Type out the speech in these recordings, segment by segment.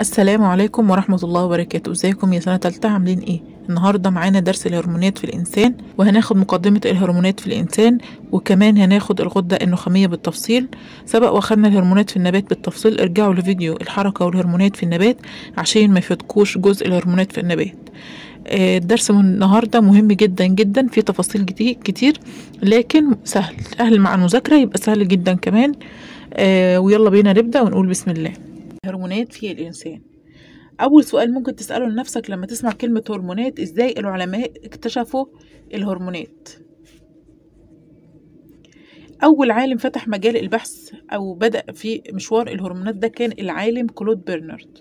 السلام عليكم ورحمة الله وبركاته ازيكم يا سنة تالتة عاملين ايه النهاردة معانا درس الهرمونات في الإنسان وهناخد مقدمة الهرمونات في الإنسان وكمان هناخد الغدة النخامية بالتفصيل سبق واخدنا الهرمونات في النبات بالتفصيل ارجعوا لفيديو الحركة والهرمونات في النبات عشان ما يفوتكوش جزء الهرمونات في النبات آه، الدرس من النهارده مهم جدا جدا فيه تفاصيل كتير كتير لكن سهل سهل مع المذاكرة يبقى سهل جدا كمان آه، ويلا بينا نبدأ ونقول بسم الله هرمونات في الإنسان أول سؤال ممكن تسأله لنفسك لما تسمع كلمة هرمونات إزاي العلماء اكتشفوا الهرمونات أول عالم فتح مجال البحث أو بدأ في مشوار الهرمونات ده كان العالم كلود برنارد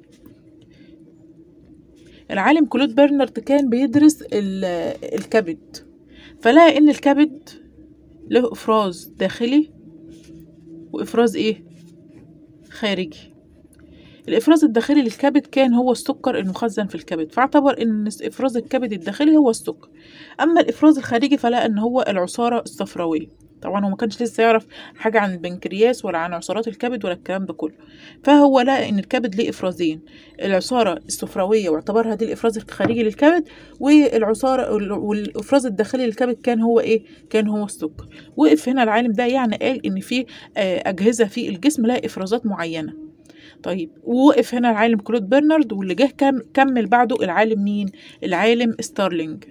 العالم كلود برنارد كان بيدرس ال- الكبد فلقى إن الكبد له إفراز داخلي وإفراز إيه خارجي الإفراز الداخلي للكبد كان هو السكر المخزن في الكبد فاعتبر إن إفراز الكبد الداخلي هو السكر أما الإفراز الخارجي فلقى إن هو العصارة الصفراوية طبعا هو ما كانش لسه يعرف حاجة عن البنكرياس ولا عن عصارات الكبد ولا الكلام ده كله فهو لقى إن الكبد ليه إفرازين العصارة الصفراوية واعتبرها دي الإفراز الخارجي للكبد والعصارة والإفراز الداخلي للكبد كان هو إيه؟ كان هو السكر وقف هنا العالم ده يعني قال إن في آه، أجهزة في الجسم لها إفرازات معينة طيب ووقف هنا العالم كلود برنارد واللي جه كم كمل بعده العالم مين العالم ستارلينج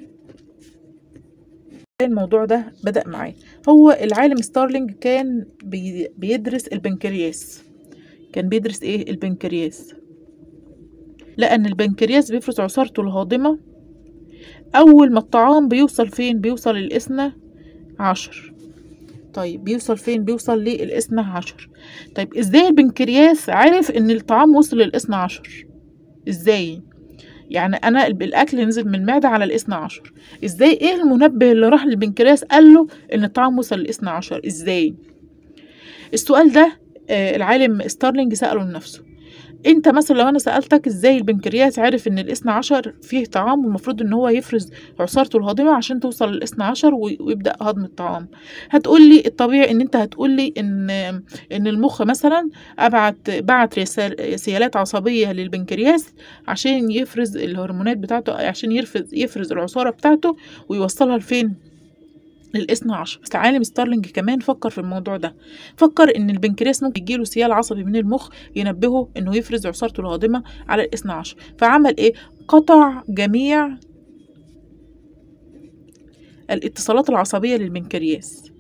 الموضوع ده بدأ معاه هو العالم ستارلينج كان بي بيدرس البنكرياس كان بيدرس ايه البنكرياس لأن البنكرياس بيفرز عصارته الهاضمة أول ما الطعام بيوصل فين بيوصل للإثنى عشر طيب بيوصل فين بيوصل للإثنى عشر طيب ازاي البنكرياس عرف ان الطعام وصل للاثنى عشر ازاي يعني انا الب- الاكل نزل من المعده على الاثنى عشر ازاي ايه المنبه اللي راح للبنكرياس قال له ان الطعام وصل للاثنى عشر ازاي السؤال ده آه، العالم ستارلينج سأله لنفسه انت مثلا لو انا سألتك ازاي البنكرياس عرف ان الاثنى عشر فيه طعام والمفروض ان هو يفرز عصارته الهاضمة عشان توصل للاثنى عشر وي- ويبدأ هضم الطعام هتقول لي الطبيعي ان انت هتقول لي ان ان المخ مثلا ابعت بعت رسال- رسالات عصبيه للبنكرياس عشان يفرز الهرمونات بتاعته عشان يفرز يفرز العصاره بتاعته ويوصلها لفين للاثنى عشر بس عالم ستارلينج كمان فكر في الموضوع ده فكر ان البنكرياس ممكن يجيله سيال عصبي من المخ ينبهه انه يفرز عصارته الهاضمه على الاثنى عشر فعمل ايه قطع جميع الاتصالات العصبيه للبنكرياس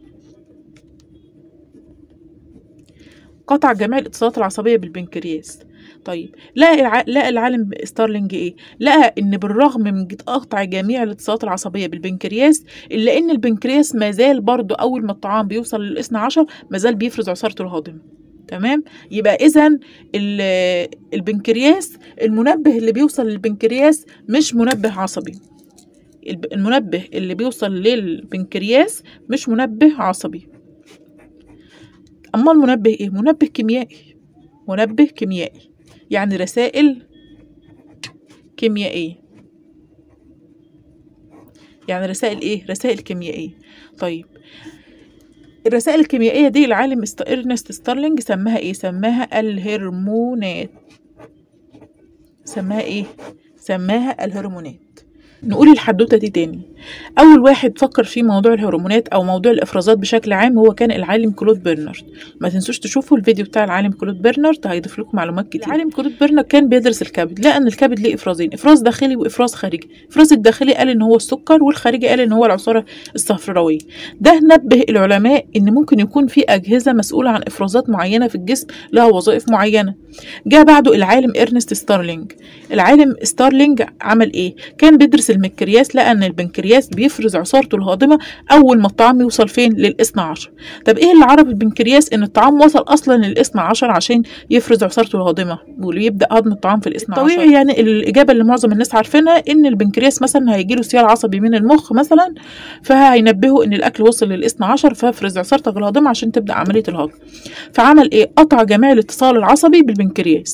قطع جميع الاتصالات العصبية بالبنكرياس طيب لقى الع... لقى العالم ستارلينج ايه لقى ان بالرغم من جد- قطع جميع الاتصالات العصبيه بالبنكرياس الا ان البنكرياس ما زال برضه اول ما الطعام بيوصل للاثنى عشر ما زال بيفرز عصارته الهاضمه تمام يبقى اذا البنكرياس المنبه اللي بيوصل للبنكرياس مش منبه عصبي الب- المنبه اللي بيوصل للبنكرياس مش منبه عصبي أما المنبه إيه؟ منبه كيميائي منبه كيميائي يعني رسائل كيميائية يعني رسائل إيه؟ رسائل كيميائية طيب الرسائل الكيميائية دي العالم است... إرنست ستارلينج سماها إيه؟ سماها الهرمونات سماها إيه؟ سماها الهرمونات نقول الحدوتة دي تاني أول واحد فكر في موضوع الهرمونات أو موضوع الإفرازات بشكل عام هو كان العالم كلود برنارد ما تنسوش تشوفوا الفيديو بتاع العالم كلود برنارد هيضيف لكم معلومات كتير العالم كلود برنارد كان بيدرس الكبد لقى ان الكبد ليه افرازين افراز داخلي وافراز خارجي الافراز الداخلي قال ان هو السكر والخارجي قال ان هو العصاره الصفراويه ده نبه العلماء ان ممكن يكون في اجهزه مسؤوله عن افرازات معينه في الجسم لها وظائف معينه جاء بعده العالم ارنست ستارلينج العالم ستارلينج عمل ايه كان بيدرس المنكرياس لقى ان البنكرياس بيفرز عصارته الهاضمه اول ما الطعام يوصل فين للاثنى عشر طب ايه اللي عرف البنكرياس ان الطعام وصل اصلا للاثنى عشر عشان يفرز عصارته الهاضمه ويبدا هضم الطعام في الاثنى عشر طبيعي يعني الاجابه اللي معظم الناس عارفينها ان البنكرياس مثلا هيجيله سيال عصبي من المخ مثلا فهينبهه ان الاكل وصل للاثنى عشر فافرز عصارتك الهاضمه عشان تبدا عمليه الهضم فعمل ايه قطع جميع الاتصال العصبي بالبنكرياس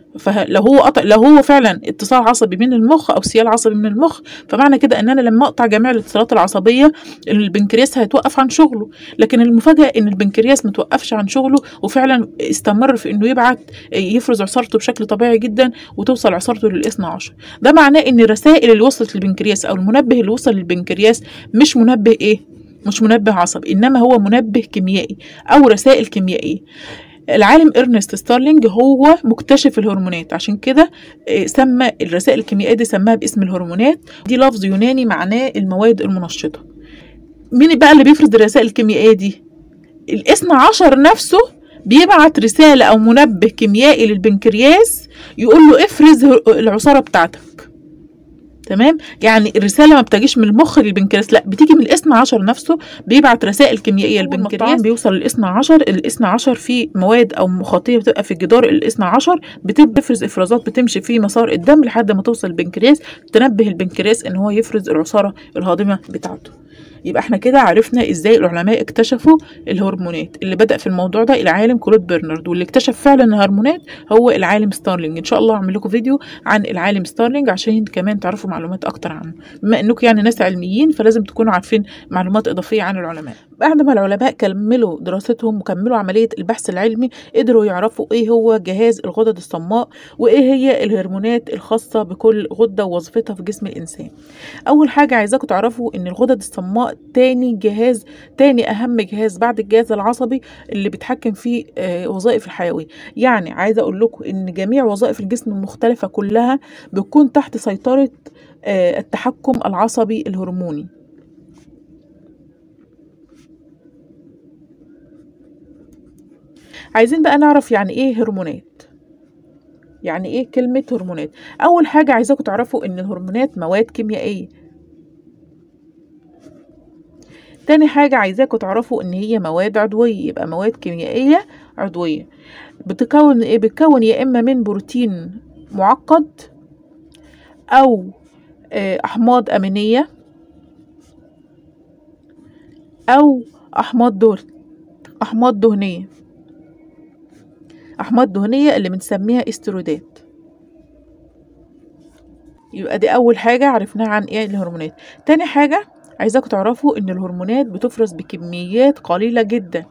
فلو هو قطع لو هو فعلا اتصال عصبي من المخ او سيال عصبي من المخ فمعنى كده ان انا لما اقطع جميع الاتصالات العصبيه البنكرياس هيتوقف عن شغله لكن المفاجاه ان البنكرياس ما توقفش عن شغله وفعلا استمر في انه يبعت يفرز عصارته بشكل طبيعي جدا وتوصل عصارته للاثنى عشر ده معناه ان الرسائل اللي وصلت للبنكرياس او المنبه اللي وصل للبنكرياس مش منبه ايه مش منبه عصبي انما هو منبه كيميائي او رسائل كيميائيه العالم ارنست ستارلينج هو مكتشف الهرمونات عشان كده آه، سمى الرسائل الكيميائيه دي سماها باسم الهرمونات دي لفظ يوناني معناه المواد المنشطه مين بقى اللي بيفرز الرسائل الكيميائيه دي الاثنى عشر نفسه بيبعت رساله او منبه كيميائي للبنكرياس يقول له افرز هر- العصاره بتاعتك تمام يعني الرساله ما بتجيش من المخ للبنكرياس لا بتيجي من الاثنى عشر نفسه بيبعت رسائل كيميائيه للبنكرياس بيوصل للاثنى عشر الاثنى عشر في مواد او مخاطيه بتبقى في جدار الاثنى عشر بتفرز افرازات بتمشي في مسار الدم لحد ما توصل البنكرياس تنبه البنكرياس ان هو يفرز العصاره الهاضمه بتاعته يبقى احنا كده عرفنا ازاي العلماء اكتشفوا الهرمونات اللي بدأ في الموضوع ده العالم كلود برنارد واللي اكتشف فعلا الهرمونات هو العالم ستارلينج ان شاء الله هعمل لكم فيديو عن العالم ستارلينج عشان كمان تعرفوا معلومات اكتر عنه بما انكم يعني ناس علميين فلازم تكونوا عارفين معلومات اضافيه عن العلماء بعد ما العلماء كملوا دراستهم وكملوا عمليه البحث العلمي قدروا يعرفوا ايه هو جهاز الغدد الصماء وايه هي الهرمونات الخاصه بكل غده ووظيفتها في جسم الانسان اول حاجه عايزاكم تعرفوا ان الغدد الصماء تاني جهاز تاني اهم جهاز بعد الجهاز العصبي اللي بيتحكم في آه، وظائف الحيويه يعني عايزه اقول لكم ان جميع وظائف الجسم المختلفه كلها بتكون تحت سيطره آه، التحكم العصبي الهرموني عايزين بقى نعرف يعني ايه هرمونات يعني ايه كلمة هرمونات اول حاجة عايزاكم تعرفوا ان الهرمونات مواد كيميائية تاني حاجة عايزاكم تعرفوا ان هي مواد عضوية يبقى مواد كيميائية عضوية بتكون ايه بتكون يا اما من بروتين معقد او آه، احماض امينية او احماض دهن احماض دهنية احماض دهنية اللي بنسميها استرودات يبقى دي اول حاجة عرفناها عن ايه الهرمونات تاني حاجة عايزاكم تعرفوا ان الهرمونات بتفرز بكميات قليلة جدا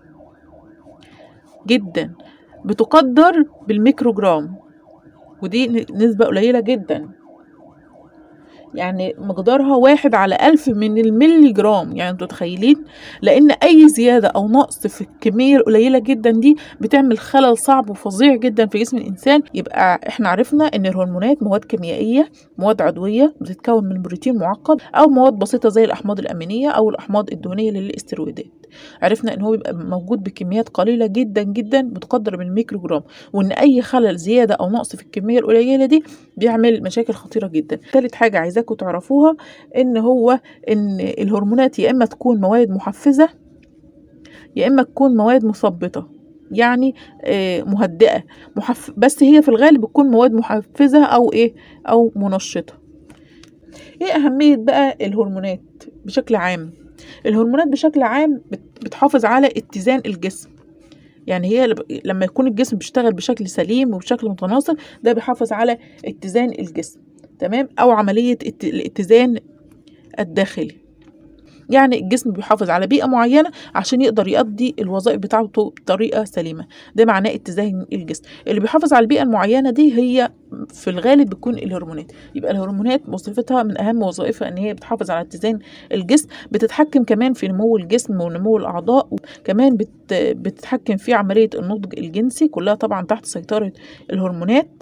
جدا بتقدر بالميكروجرام ودي ن- نسبة قليلة جدا يعني مقدارها واحد على ألف من الملي جرام يعني انتوا متخيلين لأن أي زيادة أو نقص في الكمية القليلة جدا دي بتعمل خلل صعب وفظيع جدا في جسم الإنسان يبقى احنا عرفنا إن الهرمونات مواد كيميائية مواد عضوية بتتكون من بروتين معقد أو مواد بسيطة زي الأحماض الأمينية أو الأحماض الدهنية للاسترويدات عرفنا إن هو بيبقى موجود بكميات قليلة جدا جدا بتقدر بالميكروجرام وإن أي خلل زيادة أو نقص في الكمية القليلة دي بيعمل مشاكل خطيرة جدا تالت حاجة عايزاكم تعرفوها إن هو إن الهرمونات يا إما تكون مواد محفزة يا إما تكون مواد مثبطة يعني آه، مهدئة محف... بس هي في الغالب بتكون مواد محفزة أو إيه أو منشطة إيه أهمية بقى الهرمونات بشكل عام الهرمونات بشكل عام بت- بتحافظ على اتزان الجسم يعني هي لب- لما يكون الجسم بيشتغل بشكل سليم وبشكل متناسق ده بيحافظ على اتزان الجسم تمام او عملية الت- الاتزان الداخلي يعني الجسم بيحافظ على بيئة معينة عشان يقدر يؤدي الوظائف بتاعته بطريقة سليمة ده معناه اتزان الجسم اللي بيحافظ على البيئة المعينة دي هي في الغالب بتكون الهرمونات يبقى الهرمونات وظيفتها من أهم وظائفها إن هي بتحافظ على اتزان الجسم بتتحكم كمان في نمو الجسم ونمو الأعضاء كمان بت بتتحكم في عملية النضج الجنسي كلها طبعا تحت سيطرة الهرمونات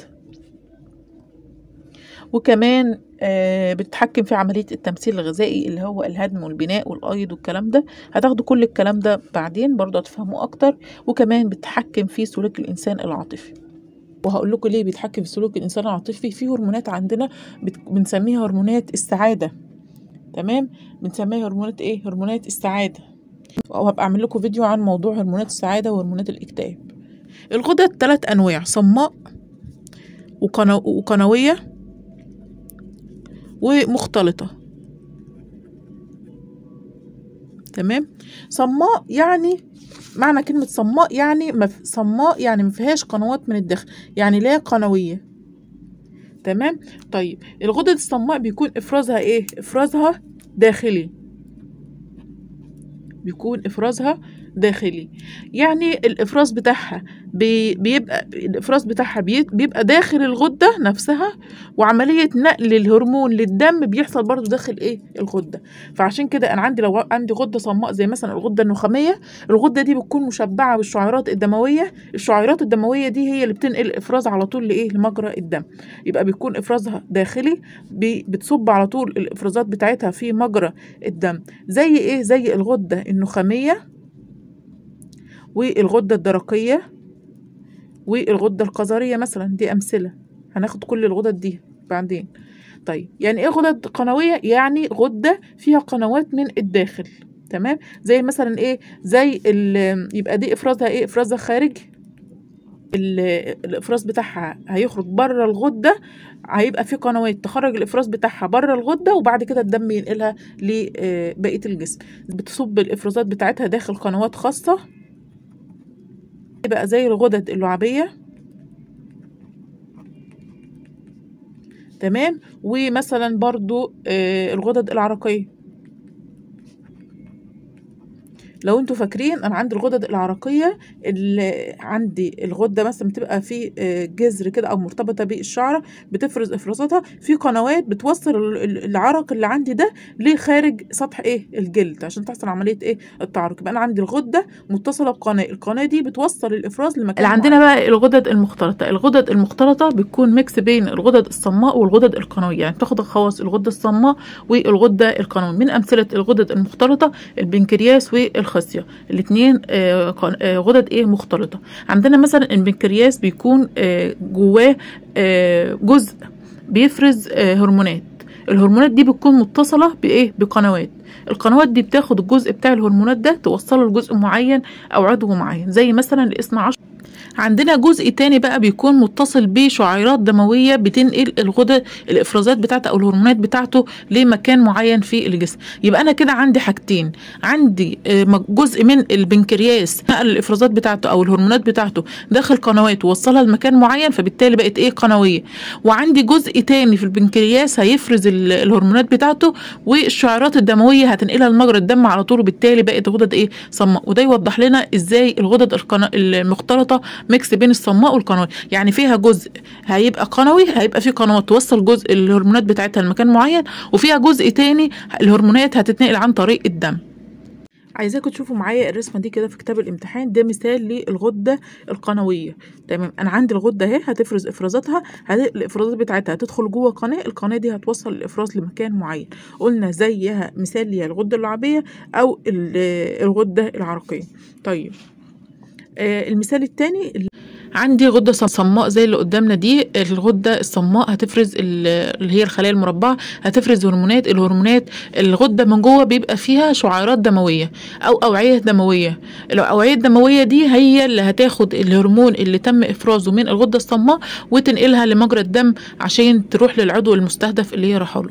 وكمان آه، بتتحكم في عملية التمثيل الغذائي اللي هو الهضم والبناء والأيض والكلام ده هتاخدوا كل الكلام ده بعدين برضه هتفهموه أكتر وكمان بتتحكم في سلوك الإنسان العاطفي وهقول لكم ليه بيتحكم في سلوك الإنسان العاطفي في هرمونات عندنا بت- بنسميها هرمونات السعادة تمام بنسميها هرمونات ايه هرمونات السعادة وهبقى أعمل لكم فيديو عن موضوع هرمونات السعادة وهرمونات الاكتئاب الغدد ثلاث أنواع صماء وقنو... وقنوية ومختلطة تمام صماء يعني معنى كلمة صماء يعني مف... صماء يعني ما فيهاش قنوات من الداخل يعني لا قنوية تمام طيب الغدد الصماء بيكون افرازها ايه افرازها داخلي بيكون افرازها داخلي يعني الافراز بتاعها بي- بيبقى الافراز بتاعها بي- بيبقى داخل الغده نفسها وعمليه نقل الهرمون للدم بيحصل برضو داخل ايه الغده فعشان كده انا عندي لو عندي غده صماء زي مثلا الغده النخاميه الغده دي بتكون مشبعه بالشعيرات الدمويه الشعيرات الدمويه دي هي اللي بتنقل الافراز على طول لايه لمجرى الدم يبقى بيكون افرازها داخلي بي- بتصب على طول الافرازات بتاعتها في مجرى الدم زي ايه زي الغده النخاميه والغده الدرقيه والغده القذريه مثلا دي امثله هناخد كل الغدد دي بعدين طيب يعني ايه غدد قنويه يعني غده فيها قنوات من الداخل تمام زي مثلا ايه زي ال- يبقى دي افرازها ايه افرازها خارجي ال- الافراز بتاعها هيخرج بره الغده هيبقى في قنوات تخرج الافراز بتاعها بره الغده وبعد كده الدم ينقلها لبقيه الجسم بتصب الافرازات بتاعتها داخل قنوات خاصه يبقى زي الغدد اللعابيه تمام ومثلا برضو آه، الغدد العرقيه لو انتوا فاكرين انا عندي الغدد العرقيه اللي عندي الغده مثلا بتبقى في آه، جذر كده او مرتبطه بالشعره بتفرز افرازاتها في قنوات بتوصل ال- ال- العرق اللي عندي ده لخارج سطح ايه الجلد عشان تحصل عمليه ايه التعرق يبقى انا عندي الغده متصله بقناه القناه دي بتوصل الافراز لمكان اللي عندنا بقى الغدد المختلطه الغدد المختلطه بتكون ميكس بين الغدد الصماء والغدد القنويه يعني تاخد خواص الغده الصماء والغده القنويه من امثله الغدد المختلطه البنكرياس والخصيه الاثنين غدد ايه مختلطه عندنا مثلا البنكرياس بيكون آه، جواه آه، جزء بيفرز آه، هرمونات الهرمونات دي بتكون متصله بايه بقنوات القنوات دي بتاخد الجزء بتاع الهرمونات ده توصله لجزء معين او عضو معين زي مثلا الاثنى عشر عندنا جزء تاني بقى بيكون متصل بشعيرات دمويه بتنقل الغدد الافرازات بتاعته او الهرمونات بتاعته لمكان معين في الجسم يبقى انا كده عندي حاجتين عندي آه، مج- جزء من البنكرياس نقل الافرازات بتاعته او الهرمونات بتاعته داخل قنوات ووصلها لمكان معين فبالتالي بقت ايه قنويه وعندي جزء تاني في البنكرياس هيفرز ال- الهرمونات بتاعته والشعيرات الدمويه هتنقلها لمجرى الدم على طول وبالتالي بقت غدد ايه صماء وده يوضح لنا ازاي الغدد القنا... المختلطه ميكس بين الصماء والقنوي يعني فيها جزء هيبقى قنوي هيبقى فيه قنوات توصل جزء الهرمونات بتاعتها لمكان معين وفيها جزء تاني الهرمونات هتتنقل عن طريق الدم عايزاكم تشوفوا معايا الرسمه دي كده في كتاب الامتحان ده مثال للغده القنويه تمام انا عندي الغده اهي هتفرز افرازاتها هت- الافرازات بتاعتها هتدخل جوه قناه القناه دي هتوصل الافراز لمكان معين قلنا زيها مثال ليها الغده اللعابيه او ال- الغده العرقيه طيب آه، المثال الثاني عندي غده ص- صماء زي اللي قدامنا دي الغده الصماء هتفرز ال- اللي هي الخلايا المربعه هتفرز هرمونات الهرمونات الغده من جوه بيبقى فيها شعيرات دمويه او اوعيه دمويه الاوعيه الدمويه دي هي اللي هتاخد الهرمون اللي تم افرازه من الغده الصماء وتنقلها لمجرى الدم عشان تروح للعضو المستهدف اللي هي رايحه له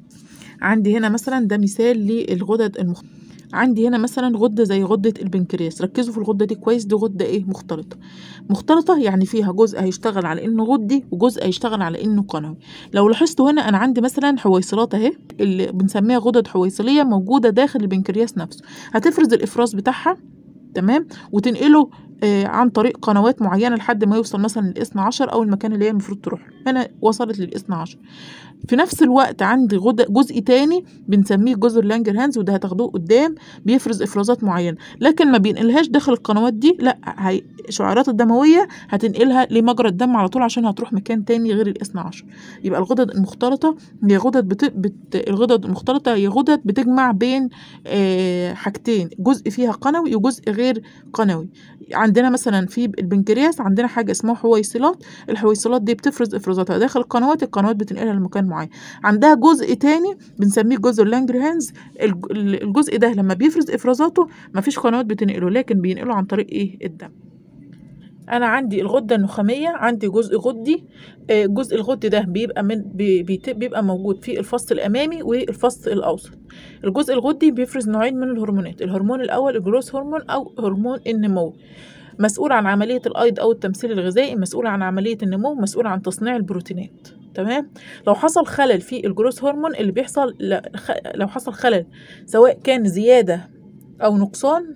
عندي هنا مثلا ده مثال للغدد المخ... عندي هنا مثلا غده زي غده البنكرياس ركزوا في الغده دي كويس دي غده ايه مختلطه مختلطه يعني فيها جزء هيشتغل على انه غدي وجزء هيشتغل على انه قنوي لو لاحظتوا هنا انا عندي مثلا حويصلات اهي اللي بنسميها غدد حويصليه موجوده داخل البنكرياس نفسه هتفرز الافراز بتاعها تمام وتنقله آه عن طريق قنوات معينه لحد ما يوصل مثلا للاثنى عشر او المكان اللي هي المفروض تروح له. هنا وصلت للاثنى عشر في نفس الوقت عندي غدة جزء تاني بنسميه جزر لانجر هانز وده هتاخدوه قدام بيفرز افرازات معينه لكن ما بينقلهاش داخل القنوات دي لا هي الشعيرات الدمويه هتنقلها لمجرى الدم على طول عشان هتروح مكان تاني غير الاثنى عشر يبقى الغدد المختلطه هي غدد بت... بت... الغدد المختلطه هي غدد بتجمع بين آه حاجتين جزء فيها قنوي وجزء غير قنوي عندنا مثلا في البنكرياس عندنا حاجه اسمها حويصلات الحويصلات دي بتفرز افرازاتها داخل القنوات القنوات بتنقلها لمكان معين عندها جزء تاني بنسميه جزء لانجرهانز الج- الجزء ده لما بيفرز افرازاته مفيش قنوات بتنقله لكن بينقله عن طريق ايه الدم انا عندي الغده النخاميه عندي جزء غدي آه، الجزء الغدي ده بيبقى من بي- بيت- بيبقى موجود في الفص الامامي والفص الاوسط الجزء الغدي بيفرز نوعين من الهرمونات الهرمون الاول الجروث هرمون او هرمون النمو مسؤول عن عمليه الايض او التمثيل الغذائي مسؤول عن عمليه النمو مسؤول عن تصنيع البروتينات تمام لو حصل خلل في الجروث هرمون اللي بيحصل ل- خ- لو حصل خلل سواء كان زياده او نقصان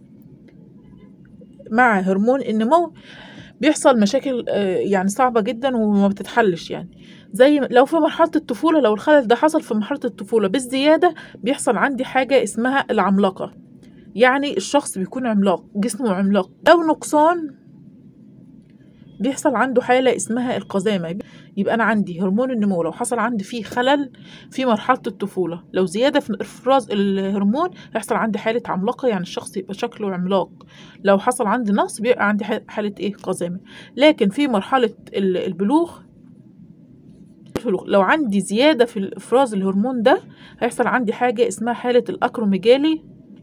مع هرمون النمو بيحصل مشاكل آه، يعني صعبة جدا وما بتتحلش يعني زي لو في مرحلة الطفولة لو الخلل ده حصل في مرحلة الطفولة بالزيادة بيحصل عندي حاجة اسمها العملاقة يعني الشخص بيكون عملاق جسمه عملاق أو نقصان بيحصل عنده حالة اسمها القزامة يبقى أنا عندي هرمون النمو لو حصل عندي فيه خلل في مرحلة الطفولة لو زيادة في إفراز الهرمون هيحصل عندي حالة عملاقة يعني الشخص يبقى شكله عملاق لو حصل عندي نقص بيبقى عندي ح- حالة إيه قزامة لكن في مرحلة ال- البلوغ البلوغ لو عندي زيادة في إفراز الهرمون ده هيحصل عندي حاجة اسمها حالة الأكروميجالي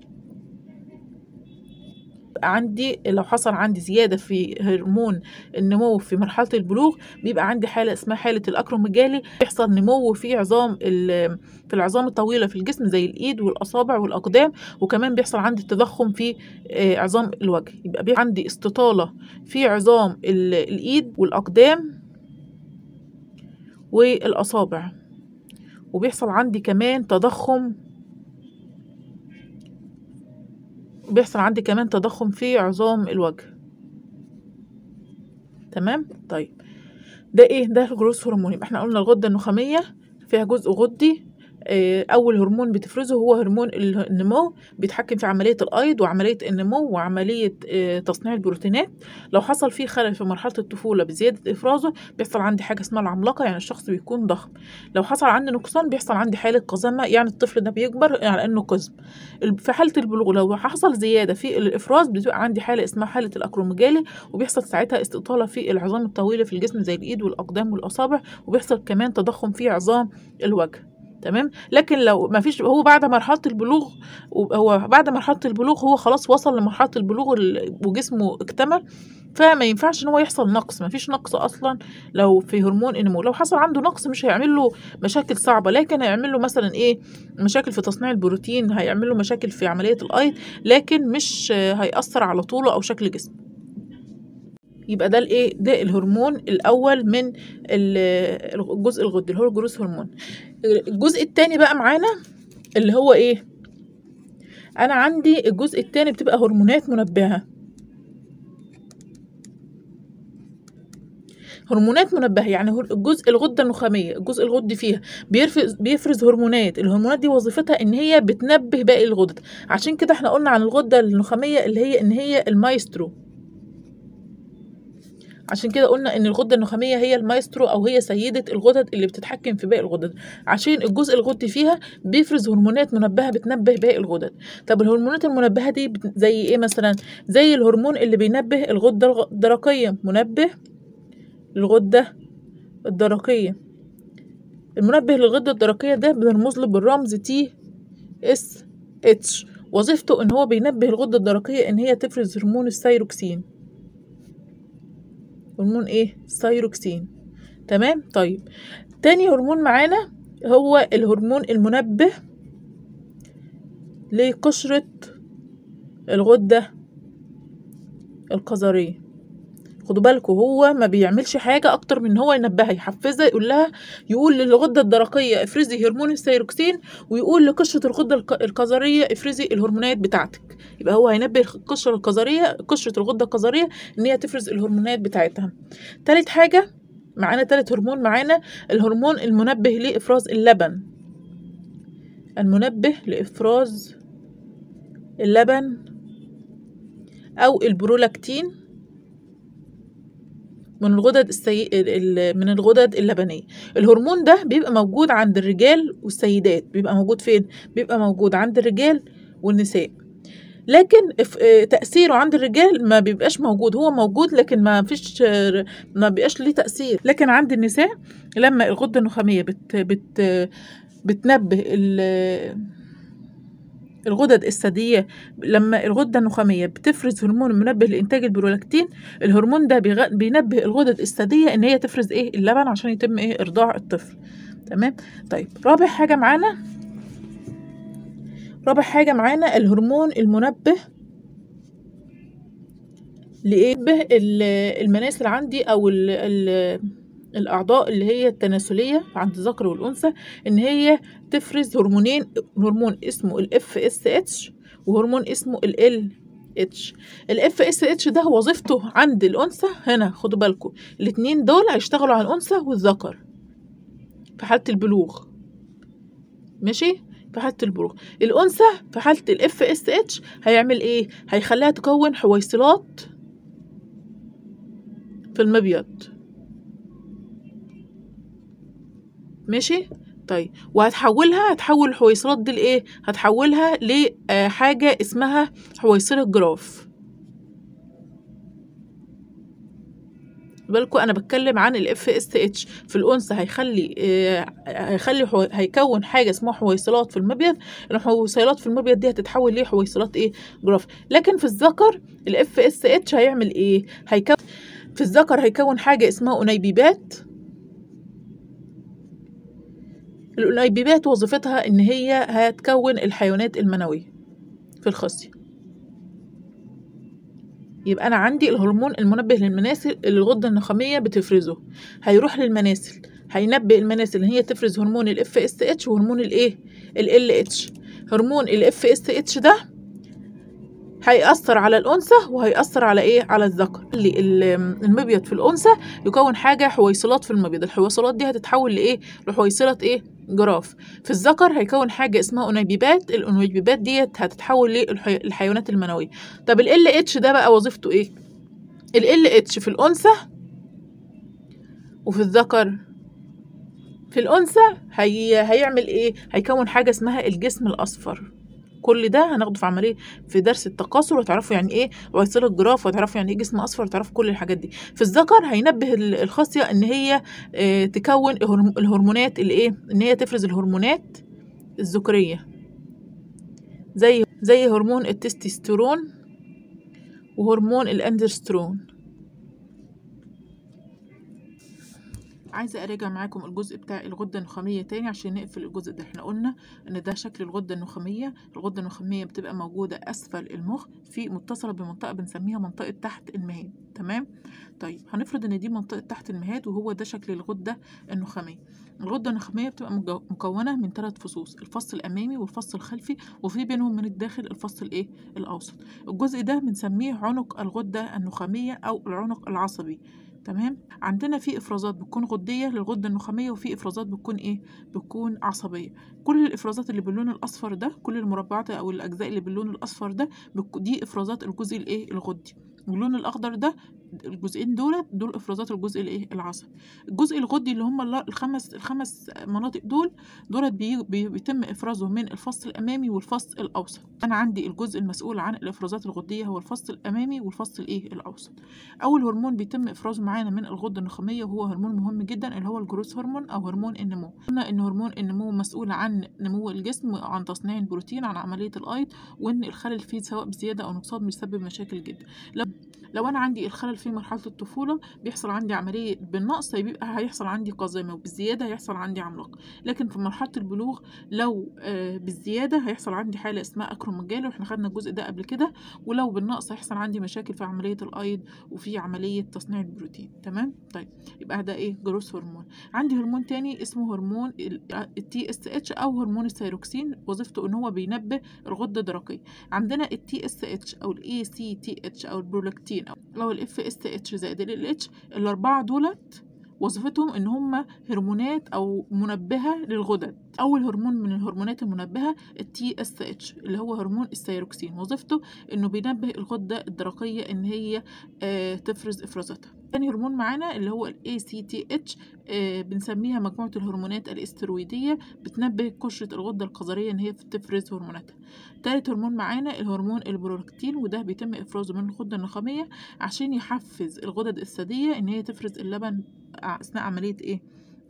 بيبقى عندي لو حصل عندي زيادة في هرمون النمو في مرحلة البلوغ بيبقى عندي حالة اسمها حالة الأكروميجالي بيحصل نمو في عظام ال- في العظام الطويلة في الجسم زي الإيد والأصابع والأقدام وكمان بيحصل عندي تضخم في آه، عظام الوجه يبقى بيبقى عندي استطالة في عظام ال- الإيد والأقدام والأصابع وبيحصل عندي كمان تضخم بيحصل عندي كمان تضخم في عظام الوجه تمام طيب ده ايه ده الجروث هرمون يبقى احنا قلنا الغده النخاميه فيها جزء غدي آه، اول هرمون بتفرزه هو هرمون ال- النمو بيتحكم في عمليه الايض وعمليه النمو وعمليه آه، تصنيع البروتينات لو حصل فيه خلل في مرحله الطفوله بزياده افرازه بيحصل عندي حاجه اسمها العملاقه يعني الشخص بيكون ضخم لو حصل عندي نقصان بيحصل عندي حاله قزامه يعني الطفل ده بيكبر على انه قزم ال- في حاله البلوغ لو حصل زياده في الافراز بتبقى عندي حاله اسمها حاله الاكروميجالي وبيحصل ساعتها استطاله في العظام الطويله في الجسم زي الايد والاقدام والاصابع وبيحصل كمان تضخم في عظام الوجه تمام لكن لو ما فيش هو بعد مرحله البلوغ هو بعد مرحله البلوغ هو خلاص وصل لمرحله البلوغ ال- وجسمه اكتمل فما ينفعش ان هو يحصل نقص ما فيش نقص اصلا لو في هرمون النمو لو حصل عنده نقص مش هيعمل له مشاكل صعبه لكن هيعمل له مثلا ايه مشاكل في تصنيع البروتين هيعمل له مشاكل في عمليه الايض لكن مش آه، هيأثر على طوله او شكل جسمه يبقى ده الايه ده الهرمون الاول من ال- الجزء الغدي اللي هو الجروث هرمون الجزء التاني بقى معانا اللي هو ايه انا عندي الجزء التاني بتبقى هرمونات منبهه هرمونات منبهه يعني هر- الجزء الغده النخاميه الجزء الغدي فيها بيفرز بيفرز هرمونات الهرمونات دي وظيفتها ان هي بتنبه باقي الغدد عشان كده احنا قلنا عن الغده النخاميه اللي هي ان هي المايسترو عشان كده قلنا ان الغده النخاميه هي المايسترو او هي سيده الغدد اللي بتتحكم في باقي الغدد عشان الجزء الغدي فيها بيفرز هرمونات منبهه بتنبه باقي الغدد طب الهرمونات المنبهه دي بت- زي ايه مثلا زي الهرمون اللي بينبه الغده الغ- الدرقيه منبه الغده الدرقيه المنبه للغده الدرقيه ده بنرمز له بالرمز تي اس اتش وظيفته ان هو بينبه الغده الدرقيه ان هي تفرز هرمون الثيروكسين هرمون ايه الثيروكسين تمام طيب تاني هرمون معانا هو الهرمون المنبه لقشرة الغدة القذرية خدوا بالكم هو ما بيعملش حاجة أكتر من إن هو ينبهها يحفزها يقول لها يقول للغدة الدرقية افرزي هرمون الثيروكسين ويقول لقشرة الغدة الق- القذرية افرزي الهرمونات بتاعتك يبقى هو هينبه القشرة القذرية قشرة الغدة القذرية إن هي تفرز الهرمونات بتاعتها تالت حاجة معانا تالت هرمون معانا الهرمون المنبه لإفراز اللبن المنبه لإفراز اللبن أو البرولاكتين من الغدد السي... ال- ال- من الغدد اللبنية الهرمون ده بيبقى موجود عند الرجال والسيدات بيبقى موجود فين بيبقى موجود عند الرجال والنساء لكن اف- آه، تأثيره عند الرجال ما بيبقاش موجود هو موجود لكن ما فيش آه، ما بيبقاش ليه تأثير لكن عند النساء لما الغدة النخامية بت بت بتنبه ال- الغدد الثدييه لما الغده النخاميه بتفرز هرمون منبه لانتاج البرولاكتين الهرمون ده بيغ... بينبه الغدد الثدييه ان هي تفرز ايه اللبن عشان يتم ايه ارضاع الطفل تمام طيب رابع حاجه معانا رابع حاجه معانا الهرمون المنبه لايه به المناسل عندي او ال ال الاعضاء اللي هي التناسليه عند الذكر والانثى ان هي تفرز هرمونين هرمون اسمه الاف اس اتش وهرمون اسمه ال اتش الاف اس اتش ده وظيفته عند الانثى هنا خدوا بالكم الاثنين دول هيشتغلوا على الانثى والذكر في حاله البلوغ ماشي في حاله البلوغ الانثى في حاله الاف اس اتش هيعمل ايه هيخليها تكون حويصلات في المبيض ماشي طيب وهتحولها هتحول الحويصلات دي لايه هتحولها لحاجه اسمها حويصله جراف بالكم انا بتكلم عن الاف اس اتش في الانثى هيخلي آه هيخلي حو... هيكون حاجه اسمها حويصلات في المبيض الحويصلات في المبيض دي هتتحول لحويصلات ايه جراف لكن في الذكر الاف اس اتش هيعمل ايه هيكون في الذكر هيكون حاجه اسمها انيبيبات الأنيبيبات وظيفتها إن هي هتكون الحيوانات المنوية في الخصية يبقى أنا عندي الهرمون المنبه للمناسل اللي الغدة النخامية بتفرزه هيروح للمناسل هينبه المناسل إن هي تفرز هرمون الاف اس اتش وهرمون الايه ال اتش هرمون الاف اس اتش ده هيأثر على الأنثى وهيأثر على إيه؟ على الذكر اللي المبيض في الأنثى يكون حاجة حويصلات في المبيض الحويصلات دي هتتحول لإيه؟ لحويصلة إيه؟ جراف في الذكر هيكون حاجة اسمها أنيبيبات الأنيبيبات ديت هتتحول للحيوانات المنوية طب ال اتش ده بقى وظيفته إيه؟ ال اتش في الأنثى وفي الذكر في الأنثى هي هيعمل إيه؟ هيكون حاجة اسمها الجسم الأصفر كل ده هناخده في عمليه في درس التكاثر وتعرفوا يعني ايه ويصير الجراف وتعرفوا يعني ايه جسم اصفر وتعرفوا كل الحاجات دي في الذكر هينبه الخاصيه ان هي اه تكون الهرمونات اللي ايه ان هي تفرز الهرمونات الذكريه زي زي هرمون التستوستيرون وهرمون الاندرسترون عايزه اراجع معاكم الجزء بتاع الغده النخاميه تاني عشان نقفل الجزء ده احنا قلنا ان ده شكل الغده النخاميه الغده النخاميه بتبقى موجوده اسفل المخ في متصله بمنطقه بنسميها منطقه تحت المهاد تمام طيب هنفرض ان دي منطقه تحت المهاد وهو ده شكل الغده النخاميه الغده النخاميه بتبقى مكونه من ثلاث فصوص الفص الامامي والفص الخلفي وفي بينهم من الداخل الفص الايه الاوسط الجزء ده بنسميه عنق الغده النخاميه او العنق العصبي تمام عندنا في افرازات بتكون غديه للغده النخاميه وفي افرازات بتكون ايه بتكون عصبيه كل الافرازات اللي باللون الاصفر ده كل المربعات او الاجزاء اللي باللون الاصفر ده دي افرازات الجزء الايه الغدي واللون الاخضر ده الجزئين دول دول افرازات الجزء الايه العصبي الجزء الغدي اللي هم الخمس الخمس مناطق دول دول بي بيتم افرازهم من الفص الامامي والفص الاوسط انا عندي الجزء المسؤول عن الافرازات الغديه هو الفص الامامي والفص الايه الاوسط اول هرمون بيتم افرازه معانا من الغده النخاميه وهو هرمون مهم جدا اللي هو الجروث هرمون او هرمون النمو قلنا ان هرمون النمو مسؤول عن نمو الجسم عن تصنيع البروتين عن عمليه الايض وان الخلل فيه سواء بزياده او نقصان بيسبب مشاكل جدا لو لو انا عندي الخلل في مرحله الطفوله بيحصل عندي عمليه بالنقص هيبقى هيحصل عندي قزامه وبالزياده هيحصل عندي عملاق لكن في مرحله البلوغ لو آه بالزياده هيحصل عندي حاله اسمها اكروميجالي واحنا خدنا الجزء ده قبل كده ولو بالنقص هيحصل عندي مشاكل في عمليه الايض وفي عمليه تصنيع البروتين تمام طيب يبقى ده ايه جروث هرمون عندي هرمون تاني اسمه هرمون التي اس اتش او هرمون الثيروكسين وظيفته ان هو بينبه الغده الدرقيه عندنا التي اس اتش او الاي سي تي اتش او البرولاكتين او الاف اس اتش زائد ال اتش الاربعه دولت وظيفتهم ان هم هرمونات او منبهه للغدد اول هرمون من الهرمونات المنبهه التي اس اتش اللي هو هرمون الثيروكسين وظيفته انه بينبه الغده الدرقيه ان هي آه تفرز افرازاتها تاني هرمون معانا اللي هو ال ACTH آه بنسميها مجموعة الهرمونات الاسترويدية بتنبه قشرة الغدة القذرية إن هي تفرز هرموناتها. تالت هرمون معانا الهرمون البرولاكتين وده بيتم إفرازه من الغدة النخامية عشان يحفز الغدد الثدية إن هي تفرز اللبن أثناء عملية إيه؟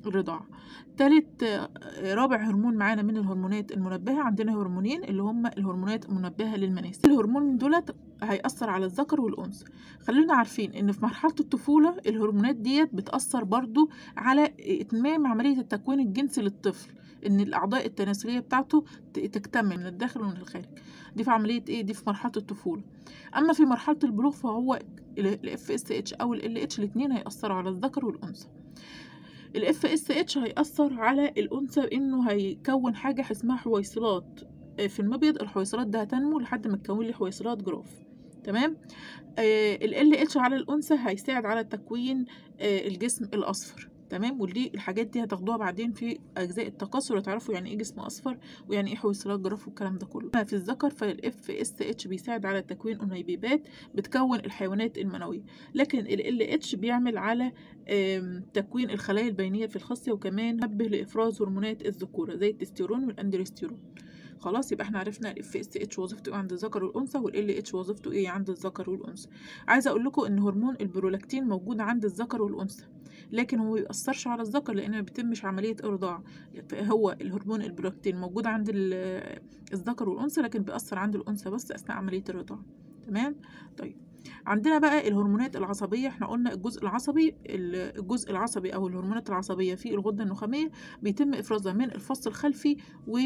الرضاعة تالت آه، رابع هرمون معانا من الهرمونات المنبهة عندنا هرمونين اللي هم الهرمونات المنبهة للمناسل الهرمون من دولت هيأثر على الذكر والأنثى خلينا عارفين إن في مرحلة الطفولة الهرمونات ديت بتأثر برضو على إتمام عملية التكوين الجنسي للطفل إن الأعضاء التناسلية بتاعته ت- تكتمل من الداخل ومن الخارج دي في عملية إيه دي في مرحلة الطفولة أما في مرحلة البلوغ فهو ال FSH أو ال LH الاتنين هيأثروا على الذكر والأنثى ال FSH هيأثر على الأنثى إنه هيكون حاجة اسمها حويصلات آه، في المبيض الحويصلات ده هتنمو لحد ما تكون لي حويصلات جراف تمام ال LH على الأنثى هيساعد على تكوين آه، الجسم الأصفر تمام ودي الحاجات دي هتاخدوها بعدين في أجزاء التكاثر وتعرفوا يعني إيه جسم أصفر ويعني إيه حويصلات جراف والكلام ده كله أما في الذكر فال FSH بيساعد على تكوين أنيبيبات بتكون الحيوانات المنوية لكن ال LH بيعمل على آم، تكوين الخلايا البينية في الخصية وكمان نبه لإفراز هرمونات الذكورة زي التستيرون والأندروستيرون خلاص يبقى احنا عرفنا الاف اس اتش وظيفته ايه عند الذكر والانثى والال اتش وظيفته ايه عند الذكر والانثى عايزه اقول لكم ان هرمون البرولاكتين موجود عند الذكر والانثى لكن هو ما بيأثرش على الذكر لان ما بيتمش عمليه ارضاع هو الهرمون البرولاكتين موجود عند ال- الذكر والانثى لكن بيأثر عند الانثى بس اثناء عمليه الرضاعه تمام طيب عندنا بقى الهرمونات العصبية احنا قلنا الجزء العصبي ال- الجزء العصبي أو الهرمونات العصبية في الغدة النخامية بيتم إفرازها من الفص الخلفي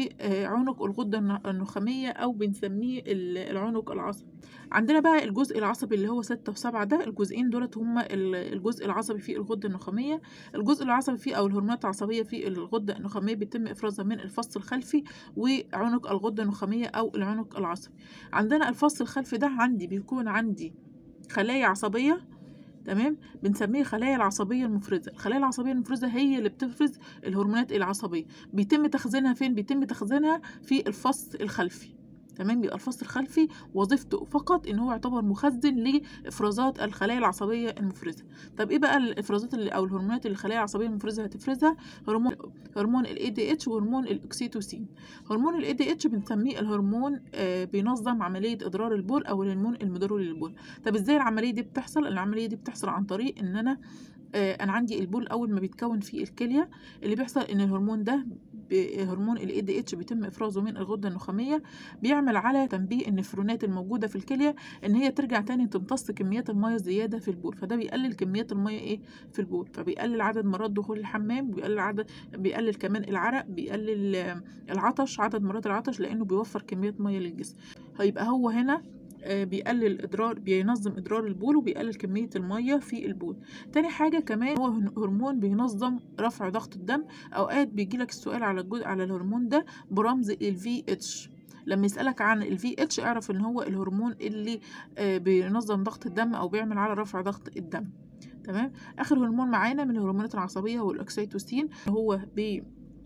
وعنق الغدة الن- النخامية أو بنسميه ال- العنق العصبي عندنا بقى الجزء العصبي اللي هو ستة وسبعة ده الجزئين دولت هما ال- الجزء العصبي في الغدة النخامية الجزء العصبي فيه أو الهرمونات العصبية في الغدة النخامية بيتم إفرازها من الفص الخلفي وعنق الغدة النخامية أو العنق العصبي عندنا الفص الخلفي ده عندي بيكون عندي خلايا عصبية تمام بنسميه الخلايا العصبية المفرزة الخلايا العصبية المفرزة هي اللي بتفرز الهرمونات العصبية بيتم تخزينها فين بيتم تخزينها في الفص الخلفي تمام يبقى الفص الخلفي وظيفته فقط ان هو يعتبر مخزن لافرازات الخلايا العصبيه المفرزه طب ايه بقى الافرازات اللي او الهرمونات اللي الخلايا العصبيه المفرزه هتفرزها هرمون هرمون الاي دي اتش وهرمون الاكسيتوسين هرمون الاي دي اتش بنسميه الهرمون آه بينظم عمليه اضرار البول او الهرمون المدري للبول طب ازاي العمليه دي بتحصل العمليه دي بتحصل عن طريق ان انا آه انا عندي البول اول ما بيتكون في الكليه اللي بيحصل ان الهرمون ده ب- هرمون الاي دي اتش بيتم افرازه من الغده النخاميه بيعمل على تنبيه النفرونات الموجوده في الكليه ان هي ترجع تاني تمتص كميات الميه الزياده في البول فده بيقلل كميات الميه ايه في البول فبيقلل عدد مرات دخول الحمام بيقلل عدد بيقلل كمان العرق بيقلل آه، العطش عدد مرات العطش لانه بيوفر كميات ميه للجسم هيبقى هو هنا آه، بيقلل ادرار بينظم ادرار البول وبيقلل كميه الميه في البول تاني حاجه كمان هو هن- هرمون بينظم رفع ضغط الدم اوقات بيجيلك السؤال على الجزء على الهرمون ده برمز ال VH لما يسألك عن ال VH اعرف ان هو الهرمون اللي آه، بينظم ضغط الدم او بيعمل على رفع ضغط الدم تمام اخر هرمون معانا من الهرمونات العصبيه هو الاكسيتوسين هو بي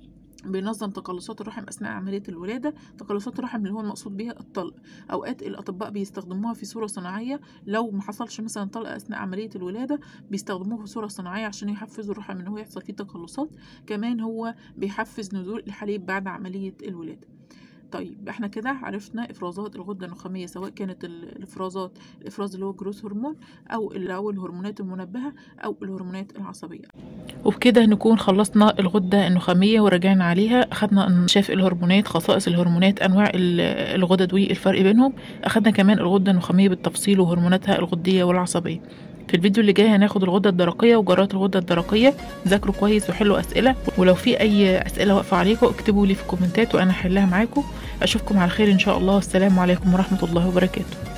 بينظم تقلصات الرحم اثناء عمليه الولاده تقلصات الرحم اللي هو المقصود بها الطلق اوقات الاطباء بيستخدموها في صوره صناعيه لو ما حصلش مثلا طلق اثناء عمليه الولاده بيستخدموه في صوره صناعيه عشان يحفزوا الرحم ان هو يحصل فيه تقلصات كمان هو بيحفز نزول الحليب بعد عمليه الولاده طيب احنا كده عرفنا افرازات الغده النخاميه سواء كانت ال- الافرازات الافراز اللي هو جروث هرمون او ال- او الهرمونات المنبهه او الهرمونات العصبيه وبكده نكون خلصنا الغدة النخامية ورجعنا عليها أخدنا شاف الهرمونات خصائص الهرمونات أنواع ال- الغدد والفرق بينهم أخدنا كمان الغدة النخامية بالتفصيل وهرموناتها الغدية والعصبية في الفيديو اللي جاي هناخد الغدة الدرقية وجرات الغدة الدرقية ذاكروا كويس وحلوا أسئلة ولو في أي أسئلة واقفة عليكم اكتبوا لي في الكومنتات وأنا هحلها معاكم أشوفكم على خير إن شاء الله والسلام عليكم ورحمة الله وبركاته